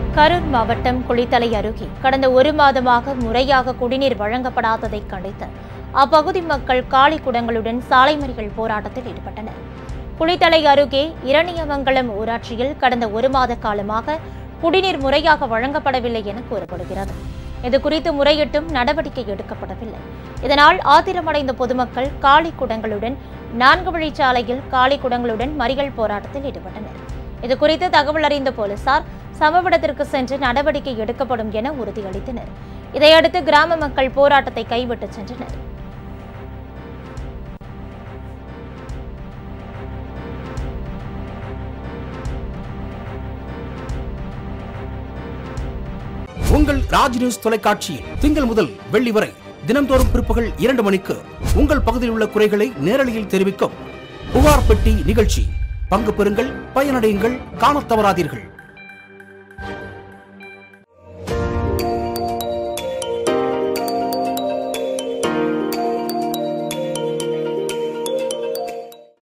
கரூர் மாவட்டம் குளித்தலை அருகே கடந்த ஒரு மாதமாக முறையாக குடிநீர் வழங்கப்படாததை கண்டித்து அப்பகுதி மக்கள் காலி குடங்களுடன் சாலை மறியல் போராட்டத்தில் ஈடுபட்டனர் குளித்தலை அருகே இரணியமங்கலம் ஊராட்சியில் கடந்த ஒரு மாத காலமாக குடிநீர் முறையாக வழங்கப்படவில்லை என கூறப்படுகிறது இது குறித்து முறையிட்டும் நடவடிக்கை எடுக்கப்படவில்லை இதனால் ஆத்திரமடைந்த பொதுமக்கள் காலி குடங்களுடன் நான்கு வழிச்சாலையில் காலி குடங்களுடன் மறியல் போராட்டத்தில் ஈடுபட்டனர் இது குறித்து தகவல் அறிந்த போலீசார் சம்பவ இடத்திற்கு சென்று நடவடிக்கை எடுக்கப்படும் என உறுதியளித்தனர் இதையடுத்து கிராம மக்கள் போராட்டத்தை கைவிட்டு சென்றனர் உங்கள் ராஜ் நியூஸ் தொலைக்காட்சியில் திங்கள் முதல் வெள்ளி வரை தினம்தோறும் பிற்பகல் இரண்டு மணிக்கு உங்கள் பகுதியில் உள்ள குறைகளை நேரலையில் தெரிவிக்கும் புகார் பெட்டி நிகழ்ச்சி பங்கு பெறுங்கள் பயனடையுங்கள் காணத் தவறாதீர்கள்